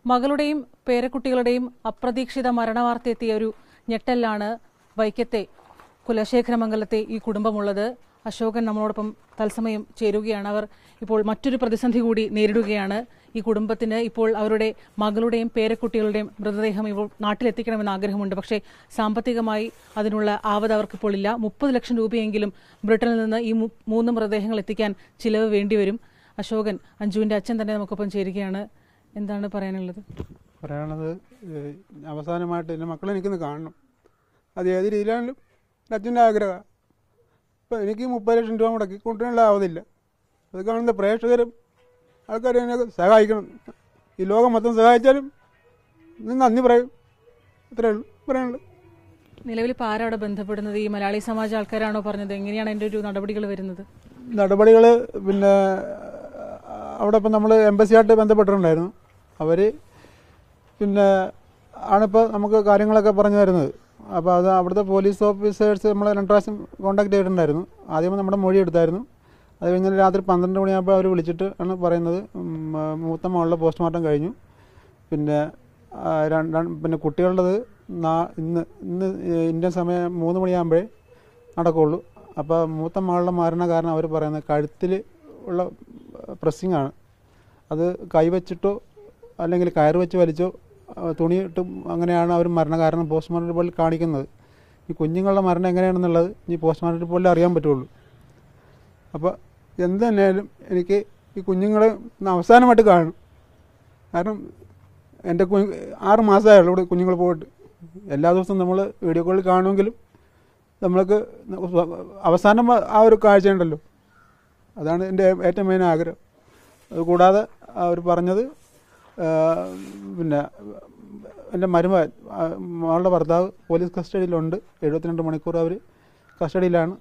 മകളുടെയും പേരക്കുട്ടികളുടെയും അപ്രതീക്ഷിത മരണവാർത്ത എത്തിയ ഒരു ഞെട്ടലിലാണ് വൈക്കത്തെ കുലശേഖരമംഗലത്തെ ഈ കുടുംബമുള്ളത് അശോകൻ നമ്മളോടൊപ്പം തത്സമയം ചേരുകയാണ് അവർ ഇപ്പോൾ മറ്റൊരു പ്രതിസന്ധി കൂടി നേരിടുകയാണ് ഈ കുടുംബത്തിന് ഇപ്പോൾ അവരുടെ മകളുടെയും പേരക്കുട്ടികളുടെയും മൃതദേഹം ഇപ്പോൾ നാട്ടിലെത്തിക്കണമെന്ന് ആഗ്രഹമുണ്ട് പക്ഷേ സാമ്പത്തികമായി അതിനുള്ള ആവത് അവർക്കിപ്പോൾ ഇല്ല മുപ്പത് ലക്ഷം രൂപയെങ്കിലും ബ്രിട്ടനിൽ നിന്ന് ഈ മൂ- മൂന്ന് മൃതദേഹങ്ങൾ എത്തിക്കാൻ ചിലവ് വേണ്ടിവരും അശോകൻ അഞ്ജുവിന്റെ അച്ഛൻ തന്നെ നമുക്കൊപ്പം ചേരുകയാണ് എന്താണ് പറയാനുള്ളത് പറയാനുള്ളത് ഏഹ്, അവസാനമായിട്ട് എൻ്റെ മക്കളെ എനിക്കൊന്ന് കാണണം അത് ഏത് രീതിയിലാണെങ്കിലും എൻ്റെ അച്ഛൻ്റെ ആഗ്രഹമാണ് ഇപ്പം എനിക്ക് മുപ്പത് ലക്ഷം രൂപ മുടക്കി കൊണ്ടുവരാനുള്ള ആവതില്ല അത് കാണുന്ന പ്രേക്ഷകരും ആൾക്കാരും എന്നെ സഹായിക്കണം ഈ ലോകം മൊത്തം സഹായിച്ചാലും ഇന്ന് നന്ദി പറയും അത്രേ ഉള്ളൂ പറയാനുള്ളൂ നിലവിൽ ഇപ്പോൾ ആരാണ് ബന്ധപ്പെടുന്നത് ഈ മലയാളി സമാജ ആൾക്കാരാണോ പറഞ്ഞത് എങ്ങനെയാണ് അതിന്റെ ഒരു നടപടികൾ വരുന്നത് നടപടികൾ പിന്നെ ആ, അവിടെ ഇപ്പം നമ്മൾ എംബസിയായിട്ട് ബന്ധപ്പെട്ടിട്ടുണ്ടായിരുന്നു അവർ പിന്നെ ആണിപ്പോൾ നമുക്ക് കാര്യങ്ങളൊക്കെ പറഞ്ഞു തരുന്നത് അപ്പോൾ അത് അവിടുത്തെ പോലീസ് ഓഫീസേഴ്സ് നമ്മൾ രണ്ട് പ്രാവശ്യം കോൺടാക്ട് ചെയ്തിട്ടുണ്ടായിരുന്നു ആദ്യം നമ്മുടെ മൊഴി എടുത്തായിരുന്നു അത് കഴിഞ്ഞ് രാത്രി പന്ത്രണ്ട് മണിയാകുമ്പോൾ അവർ വിളിച്ചിട്ട് ആണ് പറയുന്നത് ഉം, ആ, മൂത്ത മകളുടെ പോസ്റ്റ്മോർട്ടം കഴിഞ്ഞു പിന്നെ ആ, രണ്ട് രണ്ട് പിന്നെ കുട്ടികളുടേത് നാ- ഇന്ന് ഇന്ന് ഇന്ത്യൻ സമയം മൂന്ന് മണിയാകുമ്പോഴേ നടക്കുള്ളൂ അപ്പോൾ മൂത്ത മകളുടെ മരണ കാരണം അവർ പറയുന്നത് കഴുത്തിൽ ഉള്ള പ്രസ്സിങ് ആണ് അത് കൈവച്ചിട്ടോ അല്ലെങ്കിൽ കയറ് വെച്ച് വലിച്ചോ ആ, തുണിയിട്ടും അങ്ങനെയാണ് അവർ മരണകാരണം പോസ്റ്റ്മോർട്ടം റിപ്പോർട്ടിൽ കാണിക്കുന്നത് ഈ കുഞ്ഞുങ്ങളുടെ മരണം എങ്ങനെയാണെന്നുള്ളത് ഈ പോസ്റ്റ്മോർട്ടം റിപ്പോർട്ടിൽ അറിയാൻ പറ്റുള്ളൂ അപ്പോൾ എന്ത് തന്നെയായാലും എനിക്ക് ഈ കുഞ്ഞുങ്ങളെ ഒന്ന് അവസാനമായിട്ട് കാണണം കാരണം എൻ്റെ കു ആറ് മാസമായുള്ളൂ ഇവിടെ കുഞ്ഞുങ്ങൾ പോയിട്ട് എല്ലാ ദിവസവും നമ്മൾ വീഡിയോ കോളിൽ കാണുമെങ്കിലും നമ്മൾക്ക് അവസാനം ആ ഒരു കാഴ്ച ഉണ്ടല്ലോ അതാണ് എൻ്റെ ഏറ്റവും മെയിൻ ആഗ്രഹം അതുകൂടാതെ അവർ പറഞ്ഞത് ആ, പിന്നെ എൻ്റെ മരുമകൻ ആ, മകളുടെ ഭർത്താവ് പോലീസ് കസ്റ്റഡിയിലുണ്ട് എഴുപത്തിരണ്ട് മണിക്കൂർ അവർ കസ്റ്റഡിയിലാണ്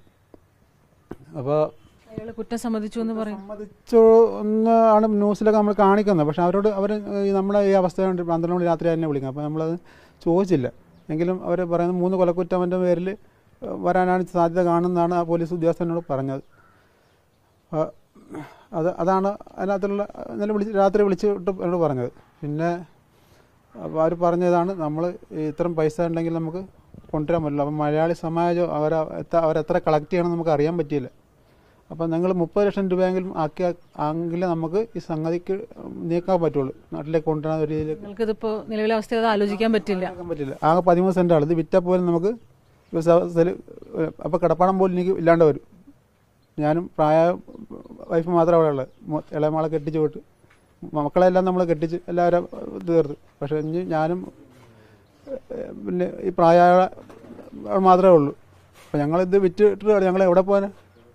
അപ്പോൾ അയാൾ കുറ്റം സമ്മതിച്ചു എന്ന് പറയും സമ്മതിച്ചു എന്ന് ആണ് ന്യൂസിലൊക്കെ നമ്മൾ കാണിക്കുന്നത് പക്ഷെ അവരോട് അവർ നമ്മുടെ ഈ അവസ്ഥ കൊണ്ട് പന്ത്രണ്ട് മണി രാത്രി തന്നെ വിളിക്കും അപ്പോൾ നമ്മളത് ചോദിച്ചില്ല എങ്കിലും അവർ പറയുന്നത് മൂന്ന് കൊലക്കുറ്റവൻ്റെ പേരിൽ വരാനാണ് സാധ്യത കാണുന്നതാണ് ആ പോലീസ് ഉദ്യോഗസ്ഥനോട് പറഞ്ഞത് അപ്പോൾ അത് അതാണ് അതിനകത്തുള്ള ഇന്നലെ വിളിച്ച് രാത്രി വിളിച്ചിട്ട് എന്നോട് പറഞ്ഞത് പിന്നെ അപ്പോൾ അവർ പറഞ്ഞതാണ് നമ്മൾ ഇത്രയും പൈസ ഉണ്ടെങ്കിൽ നമുക്ക് കൊണ്ടുവരാൻ പറ്റില്ല അപ്പം മലയാളി സമാജം അവർ അവരെത്ര കളക്ട് ചെയ്യണമെന്ന് നമുക്ക് അറിയാൻ പറ്റിയില്ല അപ്പം നിങ്ങൾ മുപ്പത് ലക്ഷം രൂപയെങ്കിലും ആക്കിയ ആണെങ്കിൽ നമുക്ക് ഈ സംഗതിക്ക് നീക്കാൻ പറ്റുള്ളൂ നാട്ടിലേക്ക് കൊണ്ടുവരാൻ ഒരു രീതിയിലേക്ക് നിങ്ങൾക്കിതിപ്പോ നിലവിലെ അവസ്ഥ അത് ആലോചിക്കാൻ പറ്റില്ല ആക്കാൻ പറ്റില്ല ആകെ പതിമൂന്ന് സെൻറ്റാണ് ഇത് വിറ്റാൽ പോലും നമുക്ക് അപ്പോൾ കിടപ്പാടം പോലും എനിക്ക് ഇല്ലാണ്ട് വരും ഞാനും പ്രായ വൈഫ് മാത്രമേ അവിടെ ഉള്ളത് മൊ- ഇളയമാളെ കെട്ടിച്ച് വിട്ട് മക്കളെല്ലാം നമ്മൾ കെട്ടിച്ച് എല്ലാവരും തീർത്ത് പക്ഷേ ഇനി ഞാനും ഏഹ്, പിന്നെ ഈ പ്രായ മാത്രമേ ഉള്ളൂ അപ്പോൾ ഞങ്ങളിത് വിറ്റിട്ട് ഞങ്ങൾ എവിടെ പോകാനാ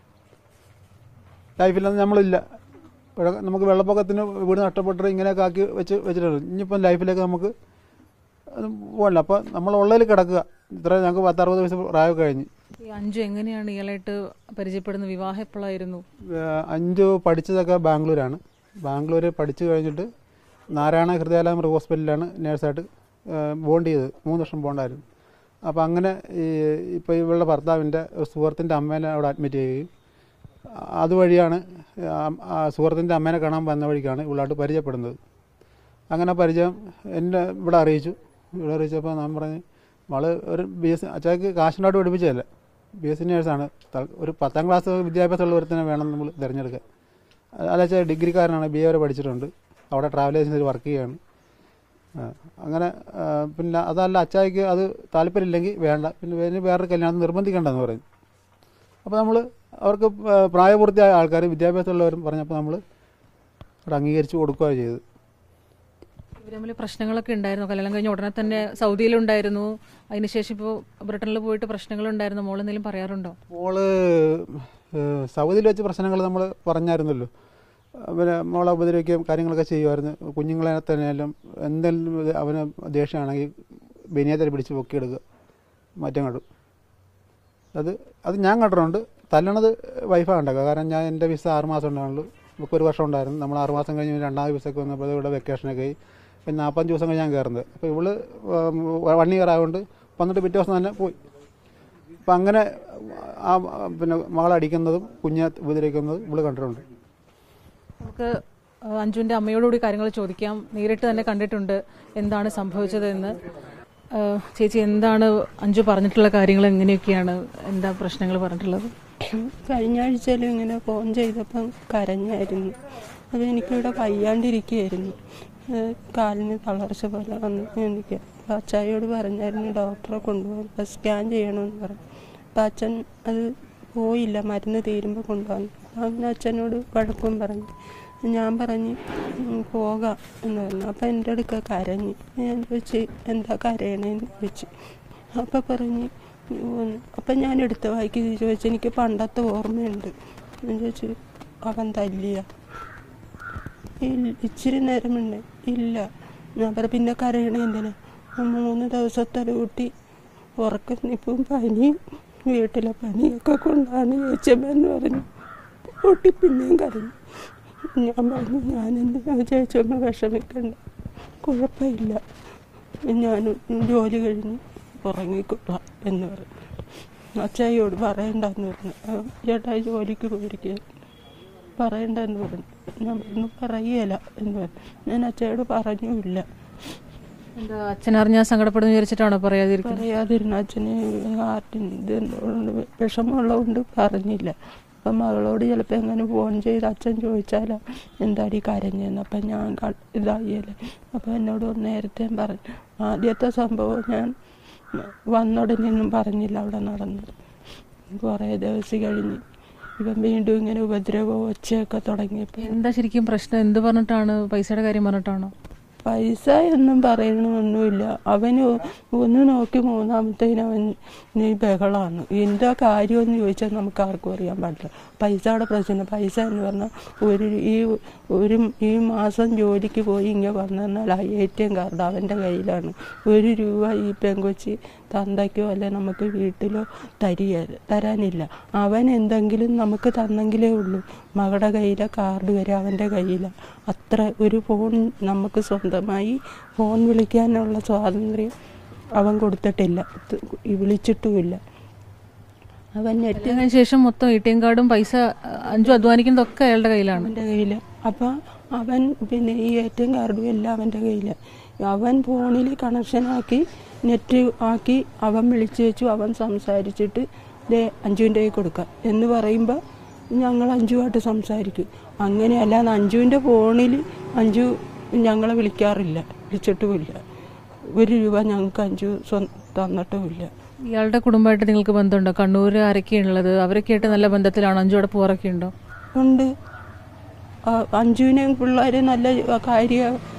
ലൈഫിലൊന്നും നമ്മളില്ല ഇവിടെ നമുക്ക് വെള്ളപ്പൊക്കത്തിന് വീട് നഷ്ടപ്പെട്ടിട്ട് ഇങ്ങനെയൊക്കെ ആക്കി വെച്ച് വെച്ചിട്ടുണ്ട് ഇനിയിപ്പം ലൈഫിലേക്ക് നമുക്ക് അത് പോകണ്ട അപ്പോൾ നമ്മൾ ഉള്ളതിൽ കിടക്കുക ഇത്ര ഞങ്ങൾക്ക് പത്തറുപത് വയസ്സ് പ്രായമൊക്കെ കഴിഞ്ഞ് ഈ അഞ്ചു എങ്ങനെയാണ് ഇയാളായിട്ട് പരിചയപ്പെടുന്നത് വിവാഹം എപ്പോഴായിരുന്നു ഏഹ് അഞ്ചു പഠിച്ചതൊക്കെ ബാംഗ്ലൂരാണ് ബാംഗ്ലൂർ പഠിച്ചു കഴിഞ്ഞിട്ട് നാരായണ ഹൃദയാലയം ഹോസ്പിറ്റലിലാണ് നേഴ്സായിട്ട് ബോണ്ട് ചെയ്തത് മൂന്ന് വർഷം ബോണ്ടായിരുന്നു അപ്പോൾ അങ്ങനെ ഈ ഇപ്പോൾ ഇവളുടെ ഭർത്താവിൻ്റെ സുഹൃത്തിൻ്റെ അമ്മേനെ അവിടെ അഡ്മിറ്റ് ചെയ്യുകയും ആ- അതുവഴിയാണ് ആ- ആ സുഹൃത്തിൻ്റെ അമ്മേനെ കാണാൻ വന്ന വഴിക്കാണ് ഇവളായിട്ട് പരിചയപ്പെടുന്നത് അങ്ങനെ പരിചയം എന്നെ ഇവിടെ അറിയിച്ചു ഇവിടെ അറിയിച്ചപ്പോൾ ഞാൻ പറഞ്ഞ് അവള് ഒരു ബി എസ് അച്ചാക്ക് കാശിനോട്ട് പഠിപ്പിച്ചതല്ല ബി എസ് സി നേഴ്സാണ് ത- ഒരു പത്താം ക്ലാസ് വിദ്യാഭ്യാസമുള്ള ഒരുത്തനെ വേണം നമ്മൾ തിരഞ്ഞെടുക്കാൻ അല്ല ഡിഗ്രിക്കാരനാണ് ബി എ വരെ പഠിച്ചിട്ടുണ്ട് അവിടെ ട്രാവൽ ഏജൻസിയിൽ വർക്ക് ചെയ്യുകയാണ് ആ, അങ്ങനെ ആ, പിന്നെ അതല്ല അച്ചായിക്ക് അത് താല്പര്യമില്ലെങ്കിൽ വേണ്ട പിന്നെ വേറെ വേറൊരു കല്യാണം നിർബന്ധിക്കേണ്ടെന്ന് പറഞ്ഞു അപ്പോൾ നമ്മൾ അവർക്ക് ആ, പ്രായപൂർത്തിയായ ആൾക്കാർ വിദ്യാഭ്യാസമുള്ളവരും പറഞ്ഞപ്പോൾ നമ്മൾ അവിടെ അംഗീകരിച്ച് കൊടുക്കുകയാണ് ചെയ്തത് ഇവർ തമ്മിൽ പ്രശ്നങ്ങളൊക്കെ ഉണ്ടായിരുന്നു കല്യാണം കഴിഞ്ഞ ഉടനെ തന്നെ സൗദിയിലുണ്ടായിരുന്നു അതിനുശേഷം ഇപ്പോൾ ബ്രിട്ടനിൽ പോയിട്ട് പ്രശ്നങ്ങളുണ്ടായിരുന്നു മോൾ എന്തെങ്കിലും പറയാറുണ്ടോ മോള് ഏഹ്, സൗദിയിൽ വെച്ച് പ്രശ്നങ്ങൾ നമ്മൾ പറഞ്ഞായിരുന്നല്ലോ പിന്നെ മോളെ ഉപദ്രവിക്കുകയും കാര്യങ്ങളൊക്കെ ചെയ്യുമായിരുന്നു കുഞ്ഞുങ്ങളെ തന്നെയാലും എന്തെങ്കിലും ഇത് അവന് ദേഷ്യമാണെങ്കിൽ ബനിയത്തെ പിടിച്ച് പൊക്കിയെടുക്കുക മാറ്റം കണ്ടു അത് അത് ഞാൻ കണ്ടിട്ടുണ്ട് തല്ലണത് വൈഫാണ് ഉണ്ടാക്കുക കാരണം ഞാൻ എൻ്റെ വിസ ആറ് മാസം ഉണ്ടാവുള്ളൂ നമുക്ക് ഒരു വർഷം ഉണ്ടായിരുന്നു നമ്മൾ ആറ് മാസം കഴിഞ്ഞ് രണ്ടാമത് വിസയ്ക്ക് വന്നപ്പോൾ ഇവിടെ വെക്കേഷനൊക്കെ ആയി പിന്നെ നാൽപ്പത്തഞ്ച് ദിവസം കഴിഞ്ഞ് ഞാൻ കയറുന്നത് അപ്പോൾ ഇവള് വൺ ഇയർ ആയതുകൊണ്ട് വന്നിട്ട് പിറ്റേ ദിവസം തന്നെ പോയി അപ്പം അങ്ങനെ ആ പിന്നെ മകളടിക്കുന്നതും കുഞ്ഞെ ഉപദ്രവിക്കുന്നതും ഇവള് കണ്ടിട്ടുണ്ട് നമുക്ക് ആ, അഞ്ജുവിന്റെ അമ്മയോടുകൂടി കാര്യങ്ങൾ ചോദിക്കാം നേരിട്ട് തന്നെ കണ്ടിട്ടുണ്ട് എന്താണ് സംഭവിച്ചത് എന്ന് ആ, ചേച്ചി എന്താണ് അഞ്ജു പറഞ്ഞിട്ടുള്ള കാര്യങ്ങൾ എങ്ങനെയൊക്കെയാണ് എന്താ പ്രശ്നങ്ങൾ പറഞ്ഞിട്ടുള്ളത് കഴിഞ്ഞ ആഴ്ചയിലും ഇങ്ങനെ ഫോൺ ചെയ്തപ്പം കരഞ്ഞായിരുന്നു അത് എനിക്കിവിടെ വയ്യാണ്ടിരിക്കുകയായിരുന്നു ഏഹ് കാലിന് തളർച്ച പോലെ വന്ന് എനിക്ക് അപ്പം അച്ചായോട് പറഞ്ഞായിരുന്നു ഡോക്ടറെ കൊണ്ടുപോകാൻ അപ്പം സ്കാൻ ചെയ്യണമെന്ന് പറഞ്ഞു അപ്പം അച്ഛൻ അത് പോയില്ല മരുന്ന് തീരുമ്പോൾ കൊണ്ടുപോകാൻ അങ്ങനെ അച്ഛനോട് വഴക്കും പറഞ്ഞു ഞാൻ പറഞ്ഞ് "ഉം, പോകാം എന്ന് പറഞ്ഞു അപ്പം എൻ്റെ അടുക്ക കരഞ്ഞ് ഞാൻ ചോദിച്ച് എന്താ കരയണേന്ന് ചോദിച്ചു അപ്പം പറഞ്ഞ് ഉം, അപ്പം ഞാൻ എടുത്ത വായിക്ക് ചോദിച്ചു എനിക്ക് പണ്ടത്തെ ഓർമ്മയുണ്ട് ഞാൻ ചോദിച്ചു അവൻ തല്ലിയ ഇല്ല ഇച്ചിരി നേരമുണ്ട് ഇല്ല ഞാൻ പറ പിന്നെ കരയണ എന്തിനാ മൂന്ന് ദിവസത്തെ ഡ്യൂട്ടി ഉറക്കനിപ്പും പനിയും വീട്ടിലെ പനിയൊക്കെ കൊണ്ടാണ് ചേച്ചമ്മന്ന് പറഞ്ഞു പൊട്ടി പിന്നെയും കരഞ്ഞു ഞാൻ പറഞ്ഞു ഞാനെന്തിനാ ചേച്ചമ്മ വിഷമിക്കണ്ട കുഴപ്പമില്ല ഞാൻ ജോലി കഴിഞ്ഞ് ഉറങ്ങിക്കൊള്ളാം എന്ന് പറഞ്ഞു അച്ചായിയോട് പറയണ്ടെന്ന് പറഞ്ഞു ആ, ചേട്ടായി ജോലിക്ക് പോയിരിക്കുക പറയണ്ടെന്ന് പറഞ്ഞു ഞാൻ പറഞ്ഞു പറയുകയില്ല എന്ന് പറഞ്ഞു ഞാൻ അച്ഛയോട് പറഞ്ഞുമില്ല എന്താ അച്ഛൻ അറിഞ്ഞാൽ സങ്കടപ്പെടുന്നു വിചാരിച്ചിട്ടാണോ പറയാതിരിക്കുന്നത് പറയാതിരുന്ന അച്ഛന് ഹാർട്ടിന് ഇത് എന്തുകൊണ്ട് വിഷമമുള്ളതുകൊണ്ട് പറഞ്ഞില്ല അപ്പം മകളോട് ചിലപ്പോൾ എങ്ങനെ ഫോൺ ചെയ്ത് അച്ഛൻ ചോദിച്ചാലോ എന്താടി കരഞ്ഞെന്ന് അപ്പം ഞാൻ ക- ഇതായില്ലേ അപ്പം എന്നോട് ഒന്ന് നേരത്തെ പറഞ്ഞു ആദ്യത്തെ സംഭവം ഞാൻ വന്നുടനെ ഒന്നും പറഞ്ഞില്ല അവിടെ നടന്നു കുറേ ദിവസം കഴിഞ്ഞ് ഇവൻ വീണ്ടും ഇങ്ങനെ ഉപദ്രവവും ഒച്ചയൊക്കെ തുടങ്ങിയപ്പോൾ എന്താ ശരിക്കും പ്രശ്നം എന്ത് പറഞ്ഞിട്ടാണ് പൈസയുടെ കാര്യം പറഞ്ഞിട്ടാണോ പൈസ ഒന്നും പറയണമൊന്നുമില്ല അവന് ഒന്ന് നോക്കി മൂന്നാമത്തേന് അവൻ നീ ബഹളമാണ് എന്താ കാര്യമെന്ന് ചോദിച്ചാൽ നമുക്ക് ആർക്കും അറിയാൻ പാടില്ല പൈസയുടെ പ്രശ്നം പൈസ എന്ന് പറഞ്ഞാൽ ഒരു ഈ ഒരു ഈ മാസം ജോലിക്ക് പോയി ഇങ്ങനെ വന്നാൽ ആ എ ടി എം കാർഡ് അവൻ്റെ കയ്യിലാണ് ഒരു രൂപ ഈ പെങ്കൊച്ചി തന്തയ്ക്കോ അല്ലെ നമുക്ക് വീട്ടിലോ തരിക തരാനില്ല അവൻ എന്തെങ്കിലും നമുക്ക് തന്നെങ്കിലേ ഉള്ളൂ മകളുടെ കയ്യിലെ കാർഡ് വരെ അവൻ്റെ കയ്യിലാണ് അത്ര ഒരു ഫോൺ നമുക്ക് സ്വന്തമായി ഫോൺ വിളിക്കാനുള്ള സ്വാതന്ത്ര്യം അവൻ കൊടുത്തിട്ടില്ല ത് വിളിച്ചിട്ടുമില്ല അവൻ നെറ്റ് കല്യാണത്തിന് ശേഷം മൊത്തം എ ടി എം കാർഡും പൈസ ആ, അഞ്ജു അധ്വാനിക്കുന്നതൊക്കെ അയാളുടെ കയ്യിലാണ് അവൻ്റെ കയ്യിൽ അപ്പം അവൻ പിന്നെ ഈ എ ടി എം കാർഡും എല്ലാം അവൻ്റെ കയ്യിൽ അവൻ ഫോണിൽ കണക്ഷനാക്കി നെറ്റ് ആക്കി അവൻ വിളിച്ചു വെച്ചു അവൻ സംസാരിച്ചിട്ട് ദേ അഞ്ജുവിൻ്റെ കയ്യിൽ കൊടുക്കാം എന്ന് പറയുമ്പോൾ ഞങ്ങൾ അഞ്ജുവായിട്ട് സംസാരിക്കും അങ്ങനെയല്ല അഞ്ജുവിൻ്റെ ഫോണിൽ അഞ്ജു ഞങ്ങളെ വിളിക്കാറില്ല വിളിച്ചിട്ടുമില്ല ഒരു രൂപ ഞങ്ങൾക്ക് അഞ്ജു സ്വ- തന്നിട്ടുമില്ല ഇയാളുടെ കുടുംബമായിട്ട് നിങ്ങൾക്ക് ബന്ധമുണ്ടോ കണ്ണൂർ ആരൊക്കെയുള്ളത് അവരൊക്കെ ആയിട്ട് നല്ല ബന്ധത്തിലാണ് അഞ്ചു അവിടെ പോറൊക്കെ ഉണ്ടോ ഉണ്ട് ആ, അഞ്ജുവിനെയും പിള്ളേരെ നല്ല കാര്യ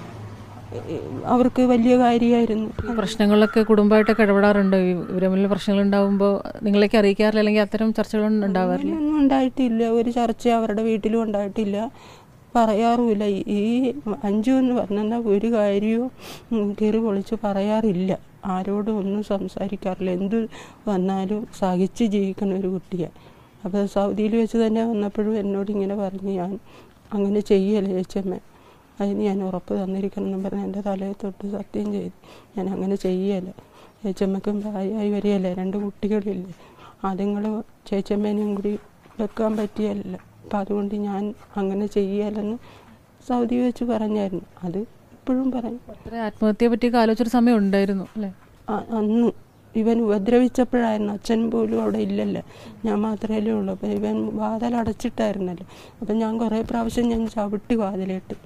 അവർക്ക് വലിയ കാര്യമായിരുന്നു ഈ പ്രശ്നങ്ങളിലൊക്കെ കുടുംബമായിട്ടൊക്കെ ഇടപെടാറുണ്ടോ ഈ ഇവര് തമ്മിൽ പ്രശ്നങ്ങൾ ഉണ്ടാകുമ്പോൾ നിങ്ങളേക്ക് അറിയിക്കാറില്ല അല്ലെങ്കിൽ അത്തരം ചർച്ചകളൊന്നും ഉണ്ടാവാറില്ല അങ്ങനെയൊന്നും ഉണ്ടായിട്ടില്ല ഒരു ചർച്ച അവരുടെ വീട്ടിലും ഉണ്ടായിട്ടില്ല പറയാറുമില്ല ഈ- ഈ അഞ്ജു എന്ന് പറഞ്ഞാൽ ഒരു കാര്യവും ഉം, കീറി പൊളിച്ച് പറയാറില്ല ആരോടും ഒന്നും സംസാരിക്കാറില്ല എന്ത് വന്നാലും സഹിച്ച് ജീവിക്കുന്ന ഒരു കുട്ടിയാണ് അപ്പോൾ സൗദിയിൽ വെച്ച് തന്നെ വന്നപ്പോഴും എന്നോട് ഇങ്ങനെ പറഞ്ഞ് ഞാൻ അങ്ങനെ ചെയ്യല്ലേ ചേച്ചമ്മ അതിന് ഞാൻ ഉറപ്പ് തന്നിരിക്കണം എന്ന് പറഞ്ഞ് എൻ്റെ തലയെ തൊട്ട് സത്യം ചെയ്തു ഞാൻ അങ്ങനെ ചെയ്യല ചേച്ചമ്മക്കും പ്രായമായി വരികയല്ലേ രണ്ട് കുട്ടികളില്ലേ അതുങ്ങൾ ചേച്ചമ്മേനെയും കൂടി വെക്കാൻ പറ്റിയല്ല അപ്പം അതുകൊണ്ട് ഞാൻ അങ്ങനെ ചെയ്യലെന്ന് സൗദി വെച്ച് പറഞ്ഞായിരുന്നു അത് ഇപ്പോഴും പറയും അത്ര ആത്മഹത്യയെ പറ്റിയൊക്കെ ആലോചിച്ചൊരു സമയം ഉണ്ടായിരുന്നു അല്ലേ അ- അന്ന് ഇവൻ ഉപദ്രവിച്ചപ്പോഴായിരുന്നു അച്ഛൻ പോലും അവിടെ ഇല്ലല്ലോ ഞാൻ മാത്രമേ ഉള്ളൂ അപ്പം ഇവൻ വാതിൽ അടച്ചിട്ടായിരുന്നല്ലോ അപ്പം ഞാൻ കുറേ പ്രാവശ്യം ഞാൻ ചവിട്ടി വാതിലിട്ട്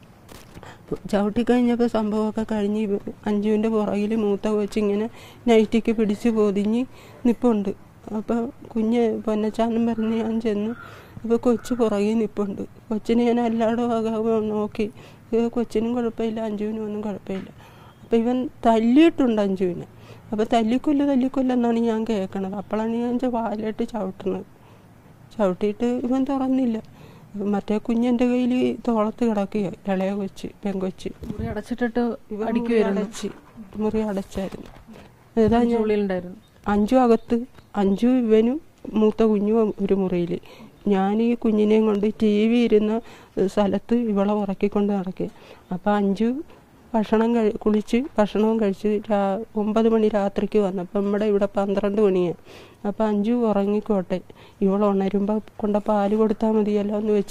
ചവിട്ടി കഴിഞ്ഞപ്പോൾ സംഭവമൊക്കെ കഴിഞ്ഞ് ഇവ- അഞ്ജുവിൻ്റെ പുറകിൽ മൂത്ത കൊച്ചിങ്ങനെ നൈറ്റിക്ക് പിടിച്ച് പൊതിഞ്ഞ് നിപ്പുണ്ട് അപ്പോൾ കുഞ്ഞ് പൊന്നച്ചാന്നും പറഞ്ഞ് ഞാൻ ചെന്ന് ഇപ്പോൾ കൊച്ചു പുറകിൽ നിപ്പുണ്ട് കൊച്ചിനെ ഞാൻ എല്ലായിടും ആകെ നോക്കി ഇത് കൊച്ചിനും കുഴപ്പമില്ല അഞ്ജുവിനും ഒന്നും കുഴപ്പമില്ല അപ്പോൾ ഇവൻ തല്ലിയിട്ടുണ്ട് അഞ്ജുവിനെ അപ്പോൾ തല്ലിക്കൊല്ല് തല്ലിക്കൊല്ലെന്നാണ് ഞാൻ കേൾക്കണത് അപ്പോഴാണ് ഞാൻ ചെ- വാലിട്ട് ചവിട്ടുന്നത് ചവിട്ടിയിട്ട് ഇവൻ തുറന്നില്ല മറ്റേ കുഞ്ഞിൻ്റെ കയ്യിൽ തോളത്ത് കിടക്കുക ഇളയ കൊച്ച് പെങ്കൊച്ച് മുറി അടച്ചിട്ടിട്ട് ഇവൻ മുറി അടിക്കുമായിരുന്നു അടച്ച് മുറി അടച്ചായിരുന്നു ഏതാ ഞാൻ ഉള്ളിലുണ്ടായിരുന്നു അഞ്ചു അകത്ത് അഞ്ചു ഇവനും മൂത്ത കുഞ്ഞും ഒരു മുറിയിൽ ഞാൻ ഈ കുഞ്ഞിനെയും കൊണ്ട് ടി വി ഇരുന്ന സ്ഥലത്ത് ഇവളെ ഉറക്കിക്കൊണ്ട് നടക്കുക അപ്പം അഞ്ചു ഭക്ഷണം കഴി കുളിച്ച് ഭക്ഷണവും കഴിച്ച് രാ ഒമ്പത് മണി രാത്രിക്ക് വന്നു അപ്പം നമ്മുടെ ഇവിടെ പന്ത്രണ്ട് മണിയാണ് അപ്പം അഞ്ചു ഉറങ്ങിക്കോട്ടെ ഇവൾ ഉണരുമ്പോൾ കൊണ്ട് പാല് കൊടുത്താൽ മതിയല്ലോ എന്ന് വെച്ച്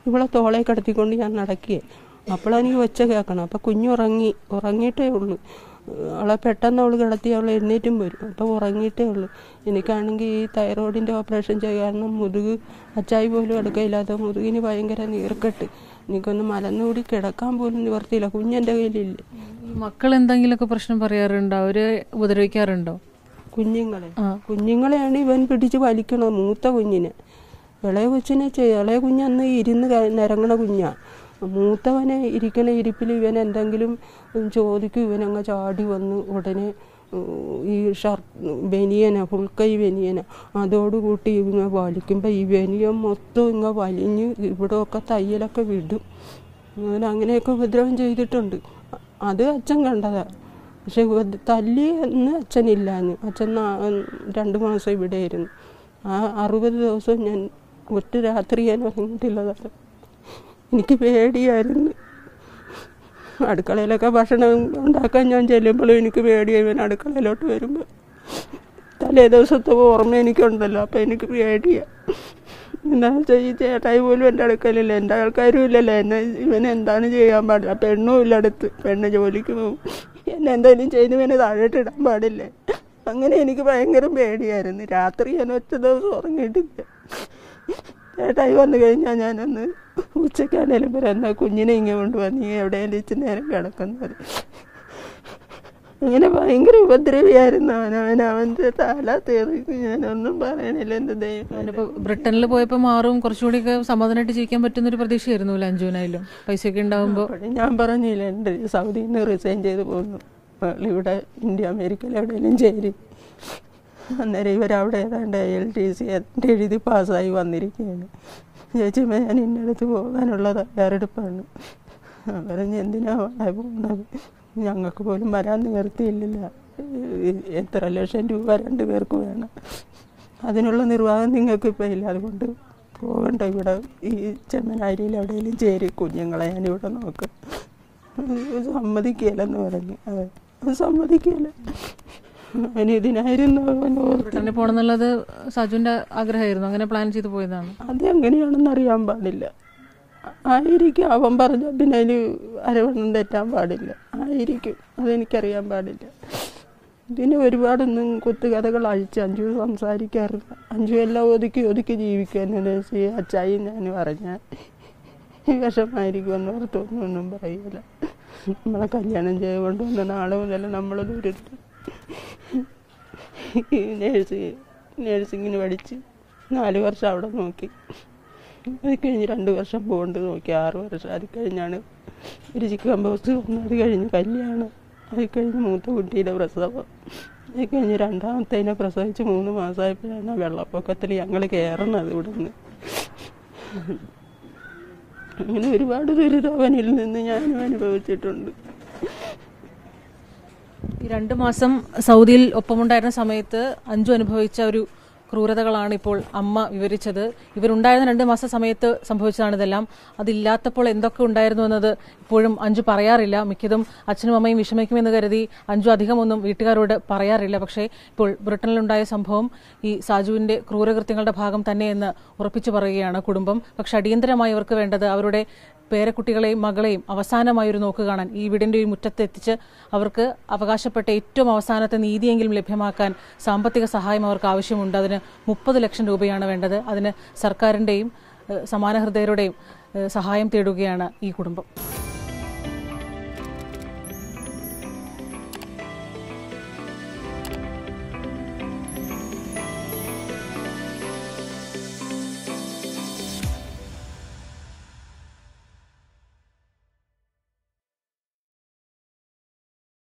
ഇവളെ തോളെ കിടത്തിക്കൊണ്ട് ഞാൻ നടക്കുകയെ അപ്പോഴെനിക്ക് ഒച്ച കേൾക്കണം അപ്പം കുഞ്ഞുറങ്ങി ഉറങ്ങിയിട്ടേ ഉള്ളൂ അവളെ പെട്ടെന്ന് അവൾ കിടത്തി അവൾ എഴുന്നേറ്റും വരും അപ്പോൾ ഉറങ്ങിയിട്ടേ ഉള്ളൂ എനിക്കാണെങ്കിൽ ഈ തൈറോയിഡിൻ്റെ ഓപ്പറേഷൻ ചെയ്യാനും മുതുക് അച്ചായി പോലും എടുക്കയില്ലാത്ത മുതുകിന് ഭയങ്കര നീർക്കെട്ട് എനിക്കൊന്ന് മലന്നുകൂടി കിടക്കാൻ പോലും നിവർത്തിയില്ല കുഞ്ഞെൻ്റെ കയ്യിലില്ല ഈ മക്കൾ എന്തെങ്കിലുമൊക്കെ പ്രശ്നം പറയാറുണ്ടോ അവര് ഉപദ്രവിക്കാറുണ്ടോ കുഞ്ഞുങ്ങളെ കുഞ്ഞുങ്ങളെയാണ് ഇവൻ പിടിച്ച് വലിക്കണത് മൂത്ത കുഞ്ഞിനെ ഇളയ കൊച്ചിനെ ചെയ്യ ഇളയ കുഞ്ഞന്ന് ഇരുന്ന് ക- നിരങ്ങണ കുഞ്ഞാ മൂത്തവനെ ഇരിക്കണ ഇരിപ്പിൽ ഇവൻ എന്തെങ്കിലും ചോദിക്കും ഇവനങ്ങ് ചാടി വന്ന് ഉടനെ ഉം, ഈ ഷർട്ട് ബനിയന ഫുൾ കൈ ബനിയന അതോടുകൂട്ടി ഇവങ്ങ വലിക്കുമ്പോൾ ഈ ബനിയൻ മൊത്തം ഇങ്ങ വലിഞ്ഞ് ഇവിടെയൊക്കെ തയ്യലൊക്കെ വിടും അങ്ങനെ അങ്ങനെയൊക്കെ ഉപദ്രവം ചെയ്തിട്ടുണ്ട് അത് അച്ഛൻ കണ്ടതാ പക്ഷെ ഉപദ്ര- തല്ലി എന്ന് അച്ഛനില്ലാന്ന് അച്ഛൻ നാ- രണ്ട് മാസം ഇവിടെ ആയിരുന്നു ആ അറുപത് ദിവസം ഞാൻ ഒറ്റ രാത്രി ഞാൻ ഉറങ്ങിയിട്ടില്ല സാറേ എനിക്ക് പേടിയായിരുന്നു അടുക്കളയിലൊക്കെ ഭക്ഷണം ഉണ്ടാക്കാൻ ഞാൻ ചെല്ലുമ്പോഴും എനിക്ക് പേടിയായി ഇവൻ അടുക്കളയിലോട്ട് വരുമ്പോൾ തലേ ദിവസത്തെ ഓർമ്മ എനിക്കുണ്ടല്ലോ അപ്പം എനിക്ക് പേടിയാണ് എന്താ വെച്ചാൽ ഈ ചേട്ടായി പോലും എൻ്റെ അടുക്കലില്ല എൻ്റെ ആൾക്കാരും ഇല്ലല്ലോ എന്നെ ഇവൻ എന്താണ് ചെയ്യാൻ പാടില്ല പെണ്ണും ഇല്ല അടുത്ത് പെണ്ണ് ജോലിക്ക് പോകും എന്നെ എന്തെങ്കിലും ചെയ്ത് ഇവനെ താഴോട്ട് ഇടാൻ പാടില്ലേ അങ്ങനെ എനിക്ക് ഭയങ്കര പേടിയായിരുന്നു രാത്രി ഞാൻ ഒറ്റ ദിവസം ഉറങ്ങിയിട്ടില്ല ചേട്ടായി വന്നു കഴിഞ്ഞാൽ ഞാനൊന്ന് ഉച്ചക്കാണേലും വരാം എന്നാൽ കുഞ്ഞിനെ ഇങ്ങനെ കൊണ്ടുവന്ന് നീ എവിടെയെങ്കിലും ഇച്ചിരി നേരം കിടക്കുന്നത് അങ്ങനെ ഭയങ്കര ഉപദ്രവിയായിരുന്നു അവൻ അവൻ അവൻ്റെ തല തെറിക്ക് ഞാനൊന്നും പറയണില്ല എൻ്റെ ദൈവം അവനിപ്പോ ബ്രിട്ടനിൽ പോയപ്പോ മാറും കുറച്ചുകൂടിയൊക്കെ സമാധാനമായിട്ട് ജീവിക്കാൻ പറ്റുന്ന ഒരു പ്രതീക്ഷയായിരുന്നു അഞ്ജുവിനായാലും പൈസയൊക്കെ ഉണ്ടാവുമ്പോ അപ്പോഴും ഞാൻ പറഞ്ഞില്ല എൻ്റെ സൗദിയിൽ നിന്ന് റിസൈൻ ചെയ്ത് പോകുന്നു മകൾ ഇവിടെ ഇന്ത്യ അമേരിക്കയിൽ എവിടെയെങ്കിലും ചേരി അന്നേരം ഇവരവിടെ ഏതാണ്ട് എൽ ടി സി എഴുതി പാസ്സായി വന്നിരിക്കുകയാണ് ചേച്ചിമ്മ ഞാൻ ഇന്നടുത്ത് പോകാനുള്ള തയ്യാറെടുപ്പാണ് ഞാൻ പറഞ്ഞ് എന്തിനാ അവിടെ പോകുന്നത് ഞങ്ങൾക്ക് പോലും വരാൻ നിവർത്തിയില്ലില്ല എത്ര ലക്ഷം രൂപ രണ്ട് പേർക്ക് വേണം അതിനുള്ള നിർവാഹം നിങ്ങൾക്ക് ഇപ്പം ഇല്ല അതുകൊണ്ട് പോകണ്ട ഇവിടെ ഈ ചെമ്മനാരിയിൽ എവിടെയെങ്കിലും ചേരി കുഞ്ഞുങ്ങളെ ഞാനിവിടെ നോക്കാം സമ്മതിക്കുകയില്ലെന്ന് പറഞ്ഞു അതെ സമ്മതിക്കുകയില്ല അവന് ഇതിനായിരുന്നു അവൻ ഓർത്ത് ബ്രിട്ടനിൽ പോകണമെന്നുള്ളത് സജുവിന്റെ ആഗ്രഹമായിരുന്നു അങ്ങനെ പ്ലാൻ ചെയ്ത് പോയതാണ് അത് എങ്ങനെയാണെന്ന് അറിയാൻ പാടില്ല ആയിരിക്കും അവൻ പറഞ്ഞ അതിനതിൽ അരവണ്ണം തെറ്റാൻ പാടില്ല ആയിരിക്കും അതെനിക്കറിയാൻ പാടില്ല ഇതിന് ഒരുപാടൊന്നും കുത്തുകഥകൾ അഴിച്ച് അഞ്ചു സംസാരിക്കാറില്ല അഞ്ചു എല്ലാം ഒതുക്കി ഒതുക്കി ജീവിക്കുക എന്നു വെച്ച് അച്ചായി ഞാൻ പറഞ്ഞാൽ വിഷമായിരിക്കും എന്ന് ഓർത്തൊന്നും പറയില്ല നമ്മളെ കല്യാണം ചെയ്ത് കൊണ്ടുവന്ന നാളെ മുതൽ നമ്മൾ ദൂരത്ത് നേഴ്സ് നേഴ്സിങ്ങിന് പഠിച്ച് നാല് വർഷം അവിടെ നോക്കി അത് കഴിഞ്ഞ് രണ്ട് വർഷം പോകണ്ട് നോക്കി ആറ് വർഷം അത് കഴിഞ്ഞാണ് ഒരു ചിക്കൻ ബോക്സ് വന്നു അത് കഴിഞ്ഞ് കല്യാണം അത് കഴിഞ്ഞ് മൂത്ത കുട്ടിയുടെ പ്രസവം അത് കഴിഞ്ഞ് രണ്ടാമത്തേനെ പ്രസവിച്ച് മൂന്ന് മാസമായപ്പോഴാണ് വെള്ളപ്പൊക്കത്തിൽ ഞങ്ങൾ കയറുന്നത് ഇവിടെ നിന്ന് അങ്ങനെ ഒരുപാട് ദുരിതവനിൽ നിന്ന് ഞാനും അനുഭവിച്ചിട്ടുണ്ട് ഈ രണ്ട് മാസം സൗദിയിൽ ഒപ്പമുണ്ടായിരുന്ന സമയത്ത് അഞ്ജു അനുഭവിച്ച ഒരു ക്രൂരതകളാണ് ഇപ്പോൾ അമ്മ വിവരിച്ചത് ഇവരുണ്ടായിരുന്ന രണ്ട് മാസ സമയത്ത് സംഭവിച്ചതാണ് ഇതെല്ലാം അതില്ലാത്തപ്പോൾ എന്തൊക്കെ ഉണ്ടായിരുന്നു എന്നത് ഇപ്പോഴും അഞ്ജു പറയാറില്ല മിക്കതും അച്ഛനും അമ്മയും വിഷമിക്കുമെന്ന് കരുതി അഞ്ജു അധികമൊന്നും വീട്ടുകാരോട് പറയാറില്ല പക്ഷേ ഇപ്പോൾ ബ്രിട്ടനിലുണ്ടായ സംഭവം ഈ സാജുവിന്റെ ക്രൂരകൃത്യങ്ങളുടെ ഭാഗം തന്നെയെന്ന് ഉറപ്പിച്ചു പറയുകയാണ് കുടുംബം പക്ഷെ അടിയന്തരമായി അവർക്ക് വേണ്ടത് അവരുടെ പേരക്കുട്ടികളെയും മകളെയും അവസാനമായി ഒരു നോക്ക് കാണാൻ ഈ വീടിന്റെ ഈ മുറ്റത്ത് എത്തിച്ച് അവർക്ക് അവകാശപ്പെട്ട ഏറ്റവും അവസാനത്തെ നീതിയെങ്കിലും ലഭ്യമാക്കാൻ സാമ്പത്തിക സഹായം അവർക്ക് ആവശ്യമുണ്ട് അതിന് മുപ്പത് ലക്ഷം രൂപയാണ് വേണ്ടത് അതിന് സർക്കാരിന്റെയും ഏഹ്, സമാന ഹൃദയരുടെയും ഏഹ്, സഹായം തേടുകയാണ് ഈ കുടുംബം